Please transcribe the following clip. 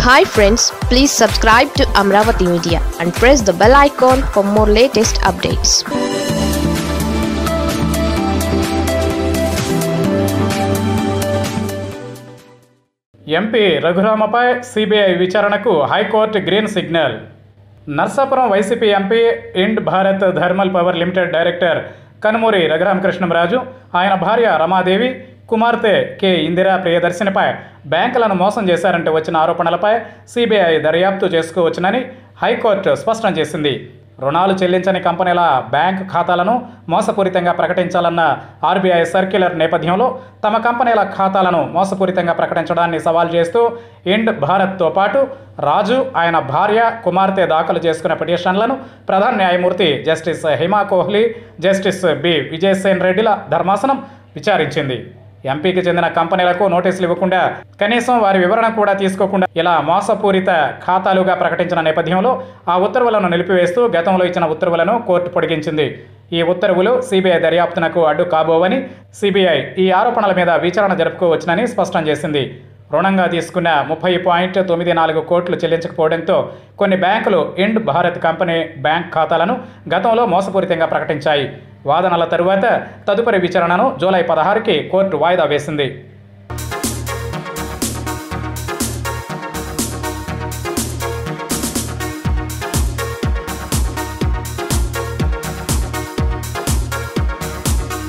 hi friends please subscribe to Amaravati media and press the bell icon for more latest updates MP రఘురామపై CBI విచారణకు high court green signal Narsapuram YCP MP Ind Bharat thermal power limited director Kanumuri Raghuramakrishnamraju ఆయన భార్య రమాదేవి కుమార్తె K Indira ప్రియదర్శినిపై బ్యాంకులను మోసం చేశారంటే వచ్చిన ఆరోపణలపై సిబిఐ దర్యాప్తు చేసుకోవచ్చునని హైకోర్టు స్పష్టం చేసింది రుణాలు చెల్లించని కంపెనీల బ్యాంక్ ఖాతాలను మోసపూరితంగా ప్రకటించాలన్న ఆర్బీఐ సర్క్యులర్ నేపథ్యంలో తమ కంపెనీల ఖాతాలను మోసపూరితంగా ప్రకటించడాన్ని సవాల్ చేస్తూ ఇండ్ భారత్తో పాటు రాజు ఆయన భార్య కుమార్తె దాఖలు చేసుకున్న పిటిషన్లను ప్రధాన న్యాయమూర్తి justice Hima Kohli justice B Vijaysen రెడ్డిల ధర్మాసనం విచారించింది ఎంపీకి చెందిన కంపెనీలకు నోటీసులు ఇవ్వకుండా కనీసం వారి వివరణ కూడా తీసుకోకుండా ఇలా మోసపూరిత ఖాతాలుగా ప్రకటించిన నేపథ్యంలో ఆ ఉత్తర్వులను నిలిపివేస్తూ గతంలో ఇచ్చిన ఉత్తర్వులను కోర్టు పొడిగించింది ఈ ఉత్తర్వులు సిబిఐ దర్యాప్తునకు అడ్డు కాబోవని సిబిఐ ఈ ఆరోపణల మీద విచారణ జరుపుకోవచ్చునని స్పష్టం చేసింది రుణంగా తీసుకున్న ముప్పై పాయింట్ తొమ్మిది నాలుగు కోట్లు చెల్లించకపోవడంతో కొన్ని బ్యాంకులు ఇండ్ భారత్ కంపెనీ బ్యాంక్ ఖాతాలను గతంలో మోసపూరితంగా ప్రకటించాయి వాదనల తరువాత తదుపరి విచారణను జూలై పదహారుకి కోర్టు వాయిదా వేసింది